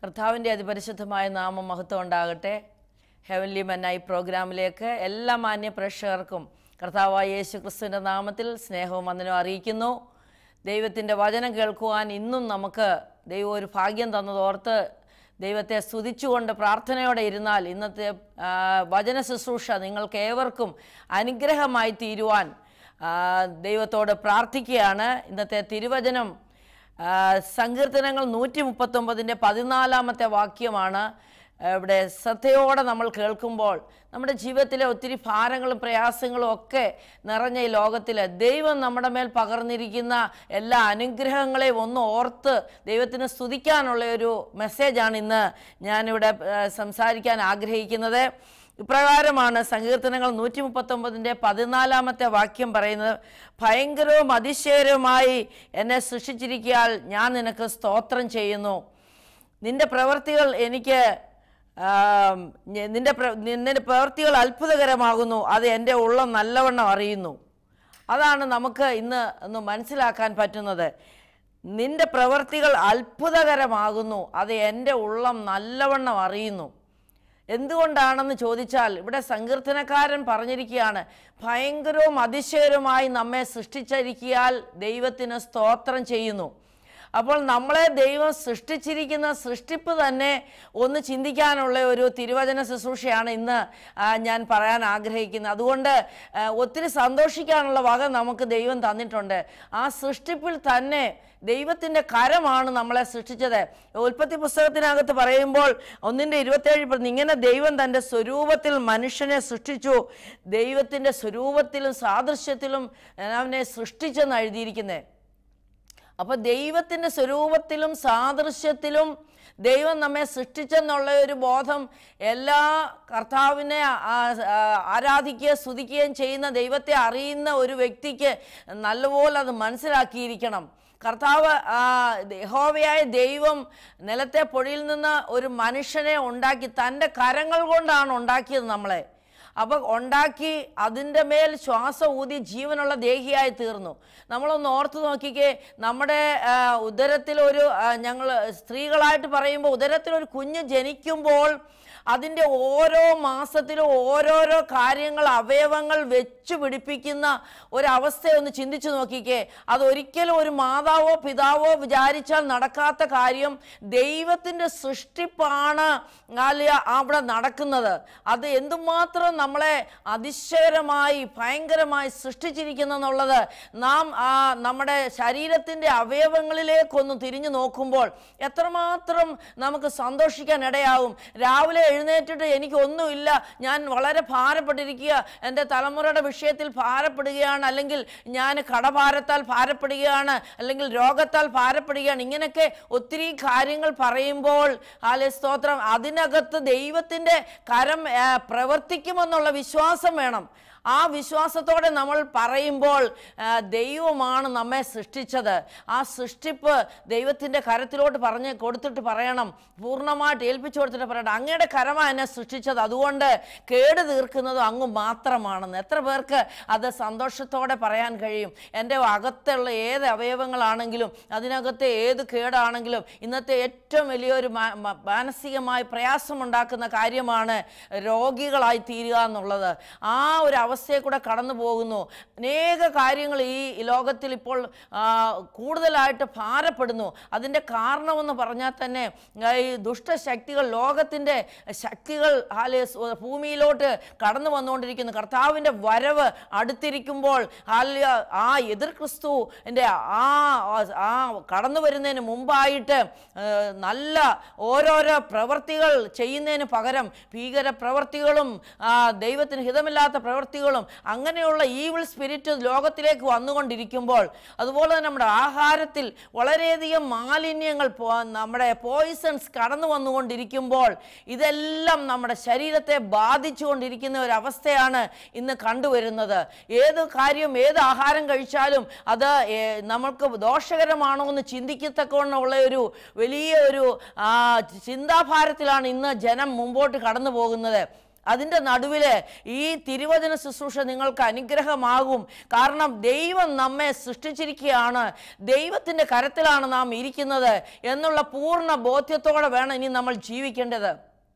കർത്താവിൻ്റെ അതിപരിശുദ്ധമായ നാമം മഹത്വം ഉണ്ടാകട്ടെ ഹെവൻലി മന്നായി പ്രോഗ്രാമിലേക്ക് എല്ലാ മാന്യ പ്രേക്ഷകർക്കും കർത്താവായ യേശു ക്രിസ്തുവിൻ്റെ നാമത്തിൽ സ്നേഹവും വന്ദനവും അറിയിക്കുന്നു ദൈവത്തിൻ്റെ വചനം കേൾക്കുവാൻ ഇന്നും നമുക്ക് ദൈവം ഒരു ഭാഗ്യം തന്നതോർത്ത് ദൈവത്തെ സ്തുതിച്ചുകൊണ്ട് പ്രാർത്ഥനയോടെ ഇരുന്നാൽ ഇന്നത്തെ ആ, വചന ശുശ്രൂഷ നിങ്ങൾക്ക് ഏവർക്കും അനുഗ്രഹമായി തീരുവാൻ ആ, ദൈവത്തോട് പ്രാർത്ഥിക്കുകയാണ് ഇന്നത്തെ തിരുവചനം ആ, സങ്കീർത്തനങ്ങൾ നൂറ്റി മുപ്പത്തൊമ്പതിൻ്റെ പതിനാലാമത്തെ വാക്യമാണ് ആ, ഇവിടെ ശ്രദ്ധയോടെ നമ്മൾ കേൾക്കുമ്പോൾ നമ്മുടെ ജീവിതത്തിലെ ഒത്തിരി ഭാരങ്ങളും പ്രയാസങ്ങളും ഒക്കെ നിറഞ്ഞ ഈ ലോകത്തിൽ ദൈവം നമ്മുടെ മേൽ പകർന്നിരിക്കുന്ന എല്ലാ അനുഗ്രഹങ്ങളെയും ഒന്ന് ഓർത്ത് ദൈവത്തിന് സ്തുതിക്കാനുള്ള ഒരു മെസ്സേജാണ് ഇന്ന് ഞാനിവിടെ ആ, സംസാരിക്കാൻ ആഗ്രഹിക്കുന്നത് ഇപ്രകാരമാണ് സങ്കീർത്തനങ്ങൾ നൂറ്റി മുപ്പത്തൊമ്പതിൻ്റെ പതിനാലാമത്തെ വാക്യം പറയുന്നത് ഭയങ്കരവും അതിശയകരവുമായി എന്നെ സൃഷ്ടിച്ചിരിക്കാൽ ഞാൻ നിനക്ക് സ്തോത്രം ചെയ്യുന്നു നിന്റെ പ്രവൃത്തികൾ എനിക്ക് ആം, ഞ- നിന്റെ പ്ര- നിന്റെ പ്രവൃത്തികൾ അത്ഭുതകരമാകുന്നു അത് എൻ്റെ ഉള്ളം നല്ലവണ്ണം അറിയുന്നു അതാണ് നമുക്ക് ഇന്ന് ഒന്ന് മനസ്സിലാക്കാൻ പറ്റുന്നത് നിന്റെ പ്രവൃത്തികൾ അത്ഭുതകരമാകുന്നു അത് എൻ്റെ ഉള്ളം നല്ലവണ്ണം അറിയുന്നു എന്തുകൊണ്ടാണെന്ന് ചോദിച്ചാൽ ഇവിടെ സങ്കീർത്തനക്കാരൻ പറഞ്ഞിരിക്കുകയാണ് ഭയങ്കരവും അതിശയകരവുമായി നമ്മെ സൃഷ്ടിച്ചിരിക്കിയാൽ ദൈവത്തിന് സ്തോത്രം ചെയ്യുന്നു അപ്പോൾ നമ്മളെ ദൈവം സൃഷ്ടിച്ചിരിക്കുന്ന സൃഷ്ടിപ്പ് തന്നെ ഒന്ന് ചിന്തിക്കാനുള്ള ഒരു തിരുവചന ശുശ്രൂഷയാണ് ഇന്ന് ആ, ഞാൻ പറയാൻ ആഗ്രഹിക്കുന്നത് അതുകൊണ്ട് ആ, ഒത്തിരി സന്തോഷിക്കാനുള്ള വക നമുക്ക് ദൈവം തന്നിട്ടുണ്ട് ആ സൃഷ്ടിപ്പിൽ തന്നെ ദൈവത്തിൻ്റെ കരമാണ് നമ്മളെ സൃഷ്ടിച്ചത് ഉൽപ്പത്തി പുസ്തകത്തിനകത്ത് പറയുമ്പോൾ ഒന്നിൻ്റെ ഇരുപത്തേഴ് പറയുന്നു, ഇങ്ങനെ ദൈവം തൻ്റെ സ്വരൂപത്തിൽ മനുഷ്യനെ സൃഷ്ടിച്ചു ദൈവത്തിൻ്റെ സ്വരൂപത്തിലും സാദൃശ്യത്തിലും അവനെ സൃഷ്ടിച്ചെന്ന് എഴുതിയിരിക്കുന്നത് അപ്പോൾ ദൈവത്തിൻ്റെ സ്വരൂപത്തിലും സാദൃശ്യത്തിലും ദൈവം നമ്മെ സൃഷ്ടിച്ചെന്നുള്ള ഒരു ബോധം എല്ലാ കർത്താവിനെ ആ- ആ- ആരാധിക്കുകയും സ്തുതിക്കുകയും ചെയ്യുന്ന ദൈവത്തെ അറിയുന്ന ഒരു വ്യക്തിക്ക് നല്ലപോലെ അത് മനസ്സിലാക്കിയിരിക്കണം കർത്താവ് ആ, യഹോവയായ ദൈവം നിലത്തെ പൊടിയിൽ നിന്ന് ഒരു മനുഷ്യനെ ഉണ്ടാക്കി തൻ്റെ കരങ്ങൾ കൊണ്ടാണ് ഉണ്ടാക്കിയത് നമ്മളെ അപ്പോൾ ഉണ്ടാക്കി അതിൻ്റെ മേൽ ശ്വാസം ഊതി ജീവനുള്ള ദേഹിയായി തീർന്നു നമ്മളൊന്ന് ഓർത്ത് നോക്കിക്കേ നമ്മുടെ ആ, ഉദരത്തിൽ ഒരു ഞങ്ങൾ സ്ത്രീകളായിട്ട് പറയുമ്പോൾ ഉദരത്തിൽ ഒരു കുഞ്ഞ് ജനിക്കുമ്പോൾ അതിൻ്റെ ഓരോ മാസത്തിലും ഓരോരോ കാര്യങ്ങൾ അവയവങ്ങൾ വെച്ച് പിടിപ്പിക്കുന്ന ഒരവസ്ഥയൊന്ന് ചിന്തിച്ചു നോക്കിക്കേ അതൊരിക്കലും ഒരു മാതാവോ പിതാവോ വിചാരിച്ചാൽ നടക്കാത്ത കാര്യം ദൈവത്തിൻ്റെ സൃഷ്ടിപ്പാണ് അല്ല അവിടെ നടക്കുന്നത് അത് എന്തുമാത്രം നമ്മളെ അതിശയകരമായി ഭയങ്കരമായി സൃഷ്ടിച്ചിരിക്കുന്നെന്നുള്ളത് നാം ആ നമ്മുടെ ശരീരത്തിൻ്റെ അവയവങ്ങളിലേക്കൊന്ന് തിരിഞ്ഞു നോക്കുമ്പോൾ എത്രമാത്രം നമുക്ക് സന്തോഷിക്കാൻ ഇടയാകും രാവിലെ എഴുന്നേറ്റിട്ട് എനിക്കൊന്നുമില്ല ഞാൻ വളരെ ഭാരപ്പെട്ടിരിക്കുക എൻ്റെ തലമുറയുടെ വിഷയത്തിൽ ഭാരപ്പെടുകയാണ് അല്ലെങ്കിൽ ഞാൻ കടഭാരത്താൽ ഭാരപ്പെടുകയാണ് അല്ലെങ്കിൽ രോഗത്താൽ ഭാരപ്പെടുകയാണ് ഇങ്ങനെയൊക്കെ ഒത്തിരി കാര്യങ്ങൾ പറയുമ്പോൾ ആലെ സ്തോത്രം അതിനകത്ത് ദൈവത്തിൻ്റെ കരം ആ, പ്രവർത്തിക്കുമെന്നുള്ള വിശ്വാസം വേണം ആ വിശ്വാസത്തോടെ നമ്മൾ പറയുമ്പോൾ ആ, ദൈവമാണ് നമ്മെ സൃഷ്ടിച്ചത് ആ സൃഷ്ടിപ്പ് ദൈവത്തിൻ്റെ കരത്തിലോട്ട് പറഞ്ഞ് കൊടുത്തിട്ട് പറയണം പൂർണ്ണമായിട്ട് ഏൽപ്പിച്ചു കൊടുത്തിട്ട് പറയണം അങ്ങയുടെ കരമാണ് എന്നെ സൃഷ്ടിച്ചത് അതുകൊണ്ട് കേട് തീർക്കുന്നതും അങ്ങ് മാത്രമാണെന്ന് എത്ര പേർക്ക് അത് സന്തോഷത്തോടെ പറയാൻ കഴിയും എൻ്റെ അകത്തുള്ള ഏത് അവയവങ്ങളാണെങ്കിലും അതിനകത്തെ ഏത് കേടാണെങ്കിലും ഇന്നത്തെ ഏറ്റവും വലിയൊരു മാ- മ- മാനസികമായി പ്രയാസമുണ്ടാക്കുന്ന കാര്യമാണ് രോഗികളായി തീരുക എന്നുള്ളത് ആ ഒരു അവസ്ഥയെ കൂടെ കടന്നു പോകുന്നു അനേക കാര്യങ്ങൾ ഈ ലോകത്തിൽ ഇപ്പോൾ ആ, കൂടുതലായിട്ട് ഭാരപ്പെടുന്നു അതിൻ്റെ കാരണമെന്ന് പറഞ്ഞാൽ തന്നെ ആ, ഈ ദുഷ്ടശക്തികൾ ലോകത്തിൻ്റെ ശക്തികൾ ഹാലെ സ് ഭൂമിയിലോട്ട് കടന്നു വന്നുകൊണ്ടിരിക്കുന്നു കർത്താവിൻ്റെ വരവ് അടുത്തിരിക്കുമ്പോൾ ഹാലിയ ആ എതിർ ക്രിസ്തു എൻ്റെ ആ ആ കടന്നു വരുന്നതിന് മുമ്പായിട്ട് ആ, നല്ല ഓരോരോ പ്രവൃത്തികൾ ചെയ്യുന്നതിന് പകരം ഭീകര പ്രവൃത്തികളും ആ, ദൈവത്തിന് ഹിതമില്ലാത്ത പ്രവൃത്തികളും അങ്ങനെയുള്ള ഈവിൾ സ്പിരിറ്റ് ലോകത്തിലേക്ക് വന്നുകൊണ്ടിരിക്കുമ്പോൾ അതുപോലെ തന്നെ നമ്മുടെ ആഹാരത്തിൽ വളരെയധികം മാലിന്യങ്ങൾ പോ- നമ്മുടെ പോയിസൺസ് കടന്നു വന്നുകൊണ്ടിരിക്കുമ്പോൾ ഇതെല്ലാം നമ്മുടെ ശരീരത്തെ ബാധിച്ചുകൊണ്ടിരിക്കുന്ന ഒരു അവസ്ഥയാണ് ഇന്ന് കണ്ടുവരുന്നത് ഏത് കാര്യം ഏത് ആഹാരം കഴിച്ചാലും അത് ഏ, നമ്മൾക്ക് ദോഷകരമാണോ എന്ന് ചിന്തിക്കത്തക്കവണ്ണമുള്ള ഒരു വലിയ ഒരു ആ, ചിന്താഭാരത്തിലാണ് ഇന്ന് ജനം മുമ്പോട്ട് കടന്നു പോകുന്നത് അതിൻ്റെ നടുവിൽ ഈ തിരുവചന ശുശ്രൂഷ നിങ്ങൾക്ക് അനുഗ്രഹമാകും കാരണം ദൈവം നമ്മെ സൃഷ്ടിച്ചിരിക്കുകയാണ് ദൈവത്തിൻ്റെ കരത്തിലാണ് നാം ഇരിക്കുന്നത് എന്നുള്ള പൂർണ്ണ ബോധ്യത്തോടെ വേണം ഇനി നമ്മൾ ജീവിക്കേണ്ടത്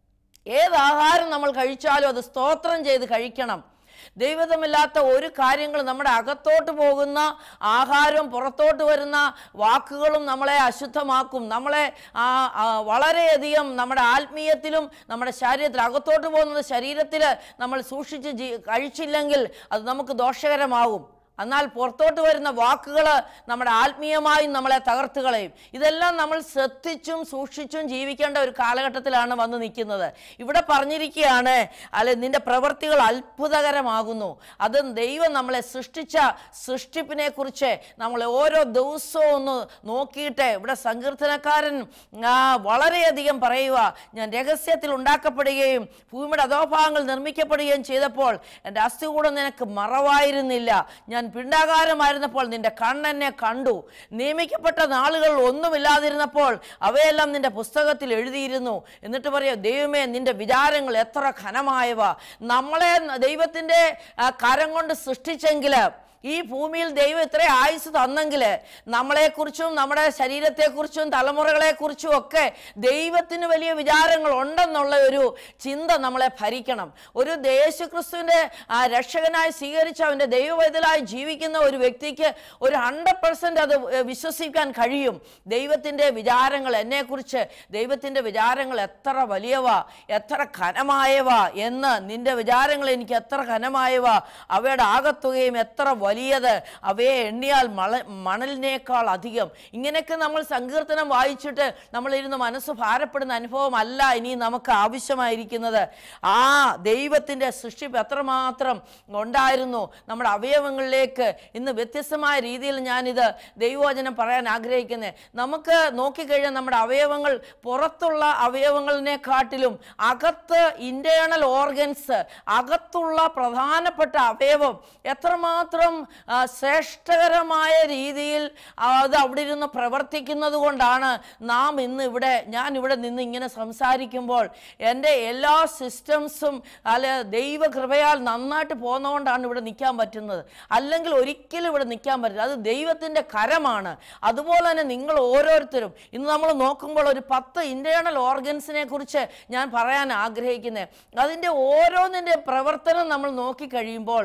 ഏത് ആഹാരം നമ്മൾ കഴിച്ചാലും അത് സ്തോത്രം ചെയ്ത് കഴിക്കണം ദൈവതമില്ലാത്ത ഒരു കാര്യങ്ങളും നമ്മുടെ അകത്തോട്ട് പോകുന്ന ആഹാരവും പുറത്തോട്ട് വരുന്ന വാക്കുകളും നമ്മളെ അശുദ്ധമാക്കും നമ്മളെ ആ, ആ, വളരെയധികം നമ്മുടെ ആത്മീയത്തിലും നമ്മുടെ ശരീരത്തിൽ അകത്തോട്ട് പോകുന്നത് ശരീരത്തിൽ നമ്മൾ സൂക്ഷിച്ച് ജീ കഴിച്ചില്ലെങ്കിൽ അത് നമുക്ക് ദോഷകരമാകും എന്നാൽ പുറത്തോട്ട് വരുന്ന വാക്കുകൾ നമ്മുടെ ആത്മീയമായും നമ്മളെ തകർത്ത് കളയും ഇതെല്ലാം നമ്മൾ ശ്രദ്ധിച്ചും സൂക്ഷിച്ചും ജീവിക്കേണ്ട ഒരു കാലഘട്ടത്തിലാണ് വന്ന് നിൽക്കുന്നത് ഇവിടെ പറഞ്ഞിരിക്കുകയാണ് അല്ലെ നിന്റെ പ്രവൃത്തികൾ അത്ഭുതകരമാകുന്നു അത് ദൈവം നമ്മളെ സൃഷ്ടിച്ച സൃഷ്ടിപ്പിനെ കുറിച്ച് നമ്മൾ ഓരോ ദിവസവും ഒന്ന് നോക്കിയിട്ട് ഇവിടെ സങ്കീർത്തനക്കാരൻ ആ, വളരെയധികം പറയുക ഞാൻ രഹസ്യത്തിൽ ഉണ്ടാക്കപ്പെടുകയും ഭൂമിയുടെ അധോഭാഗങ്ങൾ നിർമ്മിക്കപ്പെടുകയും ചെയ്തപ്പോൾ എൻ്റെ അസ്ഥികൂടം നിനക്ക് മറവായിരുന്നില്ല ഞാൻ പിണ്ടാകാരമായിരുന്നപ്പോൾ നിന്റെ കണ്ണെന്നെ കണ്ടു നിയമിക്കപ്പെട്ട നാളുകൾ ഒന്നുമില്ലാതിരുന്നപ്പോൾ അവയെല്ലാം നിന്റെ പുസ്തകത്തിൽ എഴുതിയിരുന്നു എന്നിട്ട് പറയാം ദൈവമേ നിന്റെ വിചാരങ്ങൾ എത്ര ഘനമായവ നമ്മളെ ദൈവത്തിൻ്റെ ആ, കരം കൊണ്ട് സൃഷ്ടിച്ചെങ്കിൽ ഈ ഭൂമിയിൽ ദൈവം ഇത്ര ആയുസ് തന്നെങ്കിൽ നമ്മളെക്കുറിച്ചും നമ്മുടെ ശരീരത്തെക്കുറിച്ചും തലമുറകളെക്കുറിച്ചും ഒക്കെ ദൈവത്തിന് വലിയ വിചാരങ്ങൾ ഉണ്ടെന്നുള്ള ഒരു ചിന്ത നമ്മളെ ഭരിക്കണം ഒരു യേശുക്രിസ്തുവിൻ്റെ ആ, രക്ഷകനായി സ്വീകരിച്ച അവൻ്റെ ദൈവവൈതലായി ജീവിക്കുന്ന ഒരു വ്യക്തിക്ക് ഒരു ഹൺഡ്രഡ് പെർസെൻ്റ് അത് ഏ, വിശ്വസിക്കാൻ കഴിയും ദൈവത്തിൻ്റെ വിചാരങ്ങൾ എന്നെക്കുറിച്ച് ദൈവത്തിൻ്റെ വിചാരങ്ങൾ എത്ര വലിയവ എത്ര ഘനമായവ എന്ന് നിന്റെ വിചാരങ്ങൾ എനിക്ക് എത്ര ഘനമായവ അവയുടെ ആകത്തുകയും എത്ര വലിയത് അവയെ എണ്ണിയാൽ മള മണലിനേക്കാൾ അധികം ഇങ്ങനെയൊക്കെ നമ്മൾ സങ്കീർത്തനം വായിച്ചിട്ട് നമ്മളിരുന്ന് മനസ്സ് ഭാരപ്പെടുന്ന അനുഭവമല്ല ഇനി നമുക്ക് ആവശ്യമായിരിക്കുന്നത് ആ ദൈവത്തിൻ്റെ സൃഷ്ടിപ്പ് എത്രമാത്രം ഉണ്ടായിരുന്നു നമ്മുടെ അവയവങ്ങളിലേക്ക് ഇന്ന് വ്യത്യസ്തമായ രീതിയിൽ ഞാനിത് ദൈവവചനം പറയാൻ ആഗ്രഹിക്കുന്നത് നമുക്ക് നോക്കിക്കഴിഞ്ഞാൽ നമ്മുടെ അവയവങ്ങൾ പുറത്തുള്ള അവയവങ്ങളിനെക്കാട്ടിലും അകത്ത് ഇൻറ്റേണൽ ഓർഗൻസ് അകത്തുള്ള പ്രധാനപ്പെട്ട അവയവം എത്രമാത്രം ആ, ശ്രേഷ്ഠകരമായ രീതിയിൽ അത് അവിടെ ഇരുന്ന് പ്രവർത്തിക്കുന്നത് കൊണ്ടാണ് നാം ഇന്ന് ഇവിടെ ഞാൻ ഇവിടെ നിന്ന് ഇങ്ങനെ സംസാരിക്കുമ്പോൾ എൻ്റെ എല്ലാ സിസ്റ്റംസും അല്ലെ ദൈവകൃപയാൽ നന്നായിട്ട് പോകുന്നതുകൊണ്ടാണ് ഇവിടെ നിൽക്കാൻ പറ്റുന്നത് അല്ലെങ്കിൽ ഒരിക്കലും ഇവിടെ നിൽക്കാൻ പറ്റില്ല അത് ദൈവത്തിൻ്റെ കരമാണ് അതുപോലെ തന്നെ നിങ്ങൾ ഓരോരുത്തരും ഇന്ന് നമ്മൾ നോക്കുമ്പോൾ ഒരു പത്ത് ഇൻറ്റേണൽ ഓർഗൻസിനെ കുറിച്ച് ഞാൻ പറയാൻ ആഗ്രഹിക്കുന്നത് അതിൻ്റെ ഓരോന്നിൻ്റെ പ്രവർത്തനം നമ്മൾ നോക്കിക്കഴിയുമ്പോൾ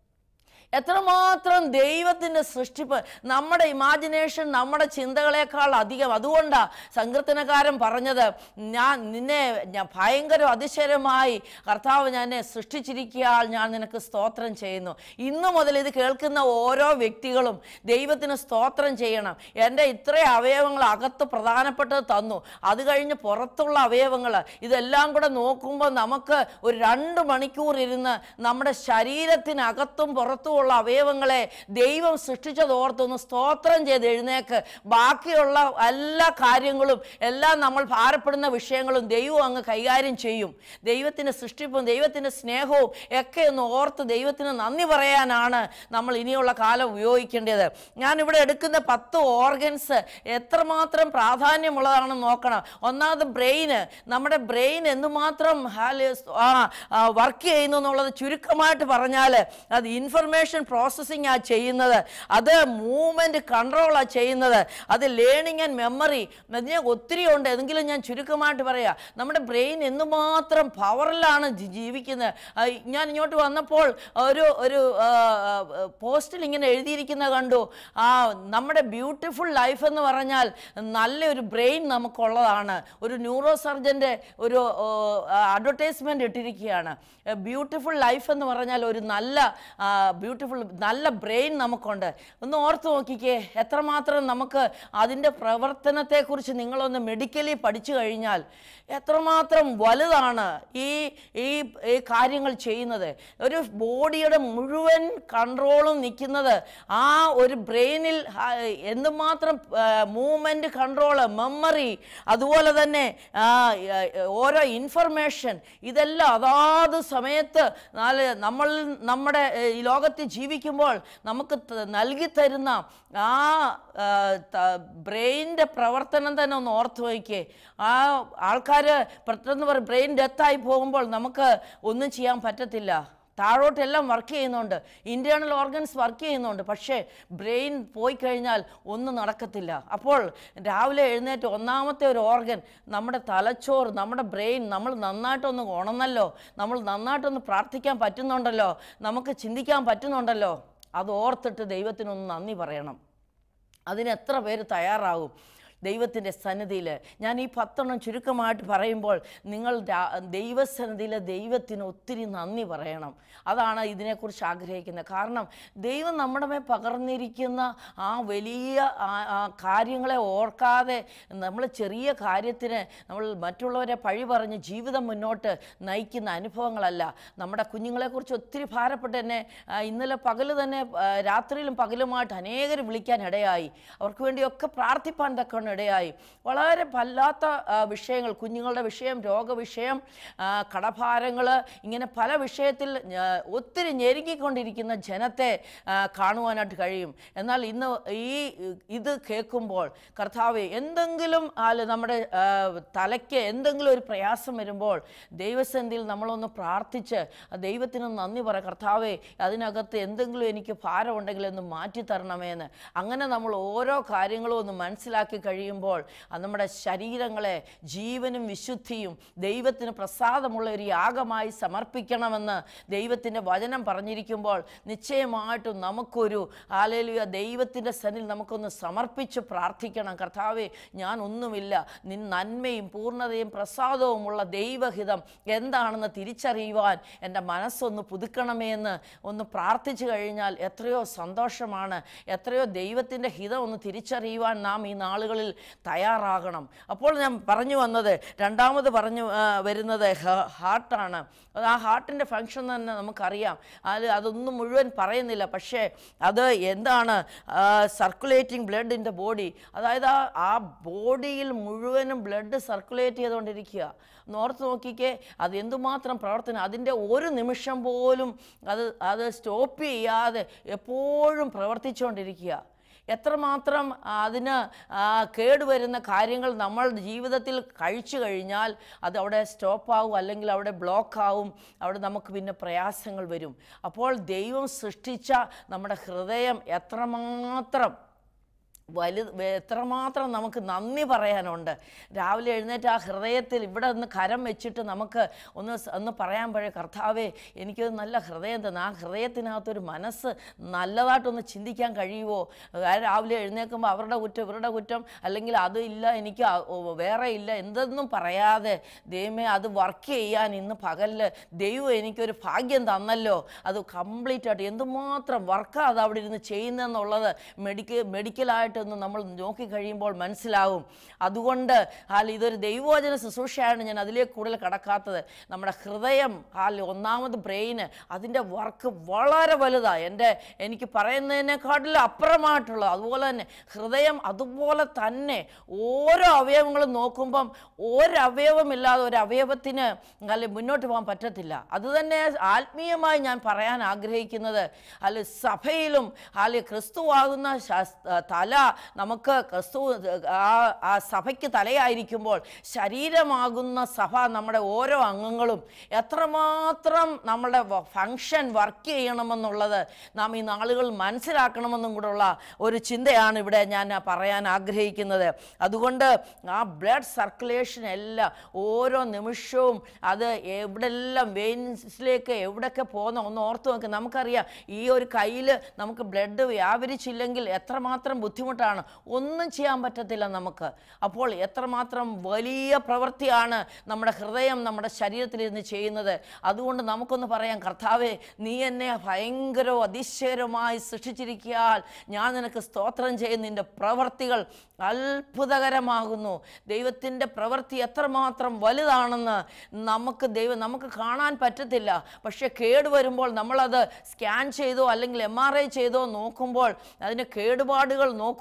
എത്രമാത്രം ദൈവത്തിൻ്റെ സൃഷ്ടിപ്പ് നമ്മുടെ ഇമാജിനേഷൻ നമ്മുടെ ചിന്തകളെക്കാൾ അധികം അതുകൊണ്ടാണ് സങ്കീർത്തനക്കാരൻ പറഞ്ഞത് ഞാൻ നിന്നെ ഞാൻ ഭയങ്കര അതിശയമായി കർത്താവ് ഞാൻ എന്നെ സൃഷ്ടിച്ചിരിക്കയാൽ ഞാൻ നിനക്ക് സ്തോത്രം ചെയ്യുന്നു ഇന്നു മുതൽ ഇത് കേൾക്കുന്ന ഓരോ വ്യക്തികളും ദൈവത്തിന് സ്തോത്രം ചെയ്യണം എൻ്റെ ഇത്രയും അവയവങ്ങൾ അകത്ത് പ്രധാനപ്പെട്ടത് തന്നു അത് കഴിഞ്ഞ് പുറത്തുള്ള അവയവങ്ങൾ ഇതെല്ലാം കൂടെ നോക്കുമ്പോൾ നമുക്ക് ഒരു രണ്ട് മണിക്കൂർ ഇരുന്ന് നമ്മുടെ ശരീരത്തിനകത്തും പുറത്തുമുള്ള അവയവങ്ങളെ ദൈവം സൃഷ്ടിച്ചത് ഓർത്തൊന്ന് സ്തോത്രം ചെയ്ത് എഴുന്നേക്ക് ബാക്കിയുള്ള എല്ലാ കാര്യങ്ങളും എല്ലാം നമ്മൾ ഭാരപ്പെടുന്ന വിഷയങ്ങളും ദൈവം അങ്ങ് കൈകാര്യം ചെയ്യും ദൈവത്തിൻ്റെ സൃഷ്ടിപ്പും ദൈവത്തിൻ്റെ സ്നേഹവും ഒക്കെ ഒന്ന് ഓർത്ത് ദൈവത്തിന് നന്ദി പറയാനാണ് നമ്മൾ ഇനിയുള്ള കാലം ഉപയോഗിക്കേണ്ടത് ഞാനിവിടെ എടുക്കുന്ന പത്ത് ഓർഗൻസ് എത്രമാത്രം പ്രാധാന്യമുള്ളതാണെന്ന് നോക്കണം ഒന്നാമത് ബ്രെയിന് നമ്മുടെ ബ്രെയിൻ എന്തുമാത്രം വർക്ക് ചെയ്യുന്നു എന്നുള്ളത് ചുരുക്കമായിട്ട് പറഞ്ഞാൽ അത് ഇൻഫർമേഷൻ പ്രോസസ്സിംഗ് ആ ചെയ്യുന്നത് അത് മൂവ്മെൻറ്റ് കൺട്രോളാണ് ചെയ്യുന്നത് അത് ലേണിംഗ് ആൻഡ് മെമ്മറി അതിനെ ഒത്തിരി ഉണ്ട് എങ്കിലും ഞാൻ ചുരുക്കമായിട്ട് പറയാം നമ്മുടെ ബ്രെയിൻ എന്തുമാത്രം പവറിലാണ് ജി- ജീവിക്കുന്നത് ആ, ഞാൻ ഇങ്ങോട്ട് വന്നപ്പോൾ ഒരു ഒരു പോസ്റ്റിൽ ഇങ്ങനെ എഴുതിയിരിക്കുന്ന കണ്ടു ആ നമ്മുടെ ബ്യൂട്ടിഫുൾ ലൈഫ് എന്ന് പറഞ്ഞാൽ നല്ലൊരു ബ്രെയിൻ നമുക്കുള്ളതാണ് ഒരു ന്യൂറോ സർജൻ്റെ ഒരു അഡ്വർടൈസ്മെൻ്റ് ഇട്ടിരിക്കുകയാണ് ബ്യൂട്ടിഫുൾ ലൈഫ് എന്ന് പറഞ്ഞാൽ ഒരു നല്ല ബ്യൂട്ടിഫുൾ നല്ല ബ്രെയിൻ നമുക്കുണ്ട് ഒന്ന് ഓർത്ത് നോക്കിക്കേ എത്രമാത്രം നമുക്ക് അതിൻ്റെ പ്രവർത്തനത്തെക്കുറിച്ച് നിങ്ങളൊന്ന് മെഡിക്കലി പഠിച്ചു കഴിഞ്ഞാൽ എത്രമാത്രം വലുതാണ് ഈ ഈ ഈ കാര്യങ്ങൾ ചെയ്യുന്നത് ഒരു ബോഡിയുടെ മുഴുവൻ കൺട്രോളും നിൽക്കുന്നത് ആ ഒരു ബ്രെയിനിൽ ആ, എന്തുമാത്രം മൂവ്മെൻറ്റ് കൺട്രോള് മെമ്മറി അതുപോലെ തന്നെ ആ, ആ, ഓരോ ഇൻഫർമേഷൻ ഇതെല്ലാം അതാത് സമയത്ത് നാല് നമ്മൾ നമ്മുടെ ഏ, ഈ ലോകത്ത് ലോകത്തിൽ ജീവിക്കുമ്പോൾ നമുക്ക് ത- നൽകി തരുന്ന ആ ബ്രെയിനിൻ്റെ പ്രവർത്തനം തന്നെ ഒന്ന് ഓർത്ത് വയ്ക്കേ ആ ആൾക്കാർ പെട്ടെന്ന് പറയും ബ്രെയിൻ ഡെത്തായി പോകുമ്പോൾ നമുക്ക് ഒന്നും ചെയ്യാൻ പറ്റത്തില്ല താഴോട്ടെല്ലാം വർക്ക് ചെയ്യുന്നുണ്ട് ഇൻറ്റേർണൽ ഓർഗൻസ് വർക്ക് ചെയ്യുന്നുണ്ട് പക്ഷേ ബ്രെയിൻ പോയി കഴിഞ്ഞാൽ ഒന്നും നടക്കത്തില്ല അപ്പോൾ രാവിലെ എഴുന്നേറ്റ് ഒന്നാമത്തെ ഒരു ഓർഗൻ നമ്മുടെ തലച്ചോറ് നമ്മുടെ ബ്രെയിൻ നമ്മൾ നന്നായിട്ടൊന്ന് ഉണന്നല്ലോ നമ്മൾ നന്നായിട്ടൊന്ന് പ്രാർത്ഥിക്കാൻ പറ്റുന്നുണ്ടല്ലോ നമുക്ക് ചിന്തിക്കാൻ പറ്റുന്നുണ്ടല്ലോ അത് ഓർത്തിട്ട് ദൈവത്തിനൊന്ന് നന്ദി പറയണം അതിന് എത്ര പേര് തയ്യാറാകും ദൈവത്തിൻ്റെ സന്നിധിയിൽ ഞാൻ ഈ പത്തെണ്ണം ചുരുക്കമായിട്ട് പറയുമ്പോൾ നിങ്ങൾ രാ- ദൈവസന്നിധിയിൽ ദൈവത്തിന് ഒത്തിരി നന്ദി പറയണം അതാണ് ഇതിനെക്കുറിച്ച് ആഗ്രഹിക്കുന്നത് കാരണം ദൈവം നമ്മുടെ മേൽ പകർന്നിരിക്കുന്ന ആ വലിയ ആ- ആ കാര്യങ്ങളെ ഓർക്കാതെ നമ്മൾ ചെറിയ കാര്യത്തിന് നമ്മൾ മറ്റുള്ളവരെ പഴി പറഞ്ഞ് ജീവിതം മുന്നോട്ട് നയിക്കുന്ന അനുഭവങ്ങളല്ല നമ്മുടെ കുഞ്ഞുങ്ങളെക്കുറിച്ച് ഒത്തിരി ഭാരപ്പെട്ട് എന്നെ ആ, ഇന്നലെ പകൽ തന്നെ ആ, രാത്രിയിലും പകലുമായിട്ട് അനേകർ വിളിക്കാൻ ഇടയായി അവർക്ക് വേണ്ടിയൊക്കെ പ്രാർത്ഥിപ്പാൻ തക്കവണ്ണം ഇടയായി വളരെ വല്ലാത്ത ആ, വിഷയങ്ങൾ കുഞ്ഞുങ്ങളുടെ വിഷയം രോഗവിഷയം കടഭാരങ്ങൾ ഇങ്ങനെ പല വിഷയത്തിൽ ആ, ഒത്തിരി ഞെരുങ്ങിക്കൊണ്ടിരിക്കുന്ന ജനത്തെ ആ, കാണുവാനായിട്ട് കഴിയും എന്നാൽ ഇന്ന് ഈ ഇത് കേൾക്കുമ്പോൾ കർത്താവ് എന്തെങ്കിലും ആല് നമ്മുടെ ആ, തലയ്ക്ക് എന്തെങ്കിലും ഒരു പ്രയാസം വരുമ്പോൾ ദൈവസന്ധിയിൽ നമ്മളൊന്ന് പ്രാർത്ഥിച്ച് ആ ദൈവത്തിന് നന്ദി പറ കർത്താവേ അതിനകത്ത് എന്തെങ്കിലും എനിക്ക് ഭാരമുണ്ടെങ്കിൽ ഒന്ന് മാറ്റി തരണമേ എന്ന് അങ്ങനെ നമ്മൾ ഓരോ കാര്യങ്ങളും ഒന്ന് മനസ്സിലാക്കി കഴിയുമ്പോൾ അത് നമ്മുടെ ശരീരങ്ങളെ ജീവനും വിശുദ്ധിയും ദൈവത്തിന് പ്രസാദമുള്ള ഒരു യാഗമായി സമർപ്പിക്കണമെന്ന് ദൈവത്തിൻ്റെ വചനം പറഞ്ഞിരിക്കുമ്പോൾ നിശ്ചയമായിട്ടും നമുക്കൊരു ആലേലുയ ദൈവത്തിൻ്റെ സന്നിൽ നമുക്കൊന്ന് സമർപ്പിച്ച് പ്രാർത്ഥിക്കണം കർത്താവേ ഞാൻ ഒന്നുമില്ല നിൻ നന്മയും പൂർണ്ണതയും പ്രസാദവുമുള്ള ദൈവഹിതം എന്താണെന്ന് തിരിച്ചറിയുവാൻ എൻ്റെ മനസ്സൊന്ന് പുതുക്കണമേ എന്ന് ഒന്ന് പ്രാർത്ഥിച്ചു കഴിഞ്ഞാൽ എത്രയോ സന്തോഷമാണ് എത്രയോ ദൈവത്തിൻ്റെ ഹിതം ഒന്ന് തിരിച്ചറിയുവാൻ നാം ഈ നാളുകളിൽ തയ്യാറാകണം അപ്പോൾ ഞാൻ പറഞ്ഞു വന്നത് രണ്ടാമത് പറഞ്ഞു ആ, വരുന്നത് ഹ- ഹാർട്ടാണ് അത് ആ ഹാർട്ടിൻ്റെ ഫങ്ഷൻ തന്നെ നമുക്കറിയാം അത് അതൊന്നും മുഴുവൻ പറയുന്നില്ല പക്ഷേ അത് എന്താണ് circulating blood in the body അതായത് ആ ആ ബോഡിയിൽ മുഴുവനും ബ്ലഡ് സർക്കുലേറ്റ് ചെയ്തുകൊണ്ടിരിക്കുക നോർത്ത് നോക്കിക്കേ അത് എന്തുമാത്രം പ്രവർത്തനം അതിൻ്റെ ഒരു നിമിഷം പോലും അത് അത് സ്റ്റോപ്പ് ചെയ്യാതെ എപ്പോഴും പ്രവർത്തിച്ചുകൊണ്ടിരിക്കുക എത്രമാത്രം അതിന് ആ, കേടുവരുന്ന കാര്യങ്ങൾ നമ്മൾ ജീവിതത്തിൽ കഴിച്ചു കഴിഞ്ഞാൽ അത് അവിടെ സ്റ്റോപ്പാവും അല്ലെങ്കിൽ അവിടെ ബ്ലോക്കാവും അവിടെ നമുക്ക് പിന്നെ പ്രയാസങ്ങൾ വരും അപ്പോൾ ദൈവം സൃഷ്ടിച്ച നമ്മുടെ ഹൃദയം എത്രമാത്രം വലു എത്രമാത്രം നമുക്ക് നന്ദി പറയാനുണ്ട് രാവിലെ എഴുന്നേറ്റ് ആ ഹൃദയത്തിൽ ഇവിടെ ഒന്ന് കരം വെച്ചിട്ട് നമുക്ക് ഒന്ന് സ- ഒന്ന് പറയാൻ പഴയ കർത്താവേ എനിക്കൊരു നല്ല ഹൃദയം തന്നെ ആ ഹൃദയത്തിനകത്തൊരു മനസ്സ് നല്ലതായിട്ടൊന്ന് ചിന്തിക്കാൻ കഴിയുമോ ആ രാവിലെ എഴുന്നേൽക്കുമ്പോൾ അവരുടെ കുറ്റം ഇവരുടെ കുറ്റം അല്ലെങ്കിൽ അത് ഇല്ല എനിക്ക് ആ- ഓ, വേറെ ഇല്ല എന്തെന്നും പറയാതെ ദൈവമേ അത് വർക്ക് ചെയ്യാൻ ഇന്ന് പകലിൽ ദൈവം എനിക്കൊരു ഭാഗ്യം തന്നല്ലോ അത് കംപ്ലീറ്റ് ആയിട്ട് എന്തുമാത്രം വർക്കാണ് അത് അവിടെ ഇരുന്ന് ചെയ്യുന്നതെന്നുള്ളത് മെഡിക്കൽ മെഡിക്കലായിട്ടൊന്ന് നമ്മൾ നോക്കി കഴിയുമ്പോൾ മനസ്സിലാവും അതുകൊണ്ട് ഹാൽ ഇതൊരു ദൈവവചന ശുശ്രൂഷയാണ് ഞാൻ അതിലേക്ക് കൂടുതൽ കടക്കാത്തത് നമ്മുടെ ഹൃദയം ഹാൽ ഒന്നാമത് ബ്രെയിന് അതിൻ്റെ വർക്ക് വളരെ വലുതാണ് എൻ്റെ എനിക്ക് പറയുന്നതിനെക്കാട്ടിലും അപ്പുറമായിട്ടുള്ളത് അതുപോലെ തന്നെ ഹൃദയം അതുപോലെ തന്നെ ഓരോ അവയവങ്ങളും നോക്കുമ്പം ഒരവയവമില്ലാതെ ഒരു അവയവത്തിന് അല്ലെ മുന്നോട്ട് പോകാൻ പറ്റത്തില്ല അതുതന്നെ ആത്മീയമായി ഞാൻ പറയാൻ ആഗ്രഹിക്കുന്നത് അല്ലെ സഭയിലും അല്ലെ ക്രിസ്തുവാകുന്ന ശാസ്- തല നമുക്ക് ക്രിസ്തു ആ ആ സഭയ്ക്ക് തലയായിരിക്കുമ്പോൾ ശരീരമാകുന്ന സഭ നമ്മുടെ ഓരോ അംഗങ്ങളും എത്രമാത്രം നമ്മളുടെ ഫങ്ഷൻ വർക്ക് ചെയ്യണമെന്നുള്ളത് നാം ഈ നാളുകൾ മനസ്സിലാക്കണമെന്നും കൂടെയുള്ള ഒരു ചിന്തയാണ് ഇവിടെ ഞാൻ പറയാൻ ആഗ്രഹിക്കുന്നത് അതുകൊണ്ട് ആ ബ്ലഡ് സർക്കുലേഷൻ എല്ലാം ഓരോ നിമിഷവും അത് എവിടെല്ലാം വെയിൻസിലേക്ക് എവിടെയൊക്കെ പോകുന്ന ഒന്ന് ഓർത്ത് നോക്ക് നമുക്കറിയാം ഈ ഒരു കയ്യിൽ നമുക്ക് ബ്ലഡ് വ്യാപരിച്ചില്ലെങ്കിൽ എത്രമാത്രം ബുദ്ധിമുട്ടാണ് ഒന്നും ചെയ്യാൻ പറ്റത്തില്ല നമുക്ക് അപ്പോൾ എത്രമാത്രം വലിയ പ്രവൃത്തിയാണ് നമ്മുടെ ഹൃദയം നമ്മുടെ ശരീരത്തിൽ ഇരുന്ന് ചെയ്യുന്നത് അതുകൊണ്ട് നമുക്കൊന്ന് പറയാം കർത്താവേ നീ എന്നെ ഭയങ്കരവും അതിശയകരമായി സൃഷ്ടിച്ചിരിക്കാൻ ഞാൻ നിനക്ക് സ്തോത്രം ചെയ്യുന്ന നിൻ്റെ പ്രവൃത്തികൾ അത്ഭുതകരമാകുന്നു ദൈവത്തിൻ്റെ പ്രവൃത്തി എത്രമാത്രം വലുതാണെന്ന് നമുക്ക് ദൈവം നമുക്ക് കാണാൻ പറ്റത്തില്ല പക്ഷേ കേട് വരുമ്പോൾ നമ്മളത് സ്കാൻ ചെയ്തോ അല്ലെങ്കിൽ എം ആർ ഐ ചെയ്തോ നോക്കുമ്പോൾ അതിൻ്റെ കേടുപാടുകൾ നോക്കുമ്പോൾ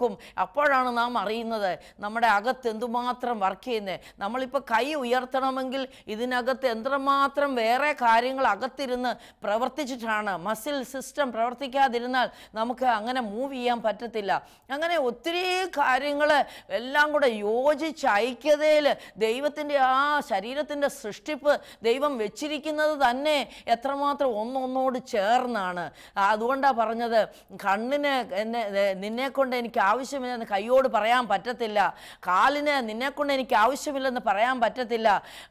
നോക്കും അപ്പോഴാണ് നാം അറിയുന്നത് നമ്മുടെ അകത്ത് എന്തുമാത്രം വർക്ക് ചെയ്യുന്നത് നമ്മളിപ്പോൾ കൈ ഉയർത്തണമെങ്കിൽ ഇതിനകത്ത് എന്തുമാത്രം വേറെ കാര്യങ്ങൾ അകത്തിരുന്ന് പ്രവർത്തിച്ചിട്ടാണ് മസിൽ സിസ്റ്റം പ്രവർത്തിക്കാതിരുന്നാൽ നമുക്ക് അങ്ങനെ മൂവ് ചെയ്യാൻ പറ്റത്തില്ല അങ്ങനെ ഒത്തിരി കാര്യങ്ങൾ എല്ലാം കൂടെ യോജിച്ച് ഐക്യതയിൽ ദൈവത്തിൻ്റെ ആ ശരീരത്തിൻ്റെ സൃഷ്ടിപ്പ് ദൈവം വെച്ചിരിക്കുന്നത് തന്നെ എത്രമാത്രം ഒന്നൊന്നോട് ചേർന്നാണ് അതുകൊണ്ടാണ് പറഞ്ഞത് കണ്ണിന് എന്നെ നിന്നെ കൊണ്ട് എനിക്ക് ആവശ്യമില്ലെന്ന് കൈയോട് പറയാൻ പറ്റത്തില്ല കാലിന് നിന്നെ കൊണ്ട് എനിക്ക് ആവശ്യമില്ലെന്ന് പറയാൻ പറ്റത്തില്ല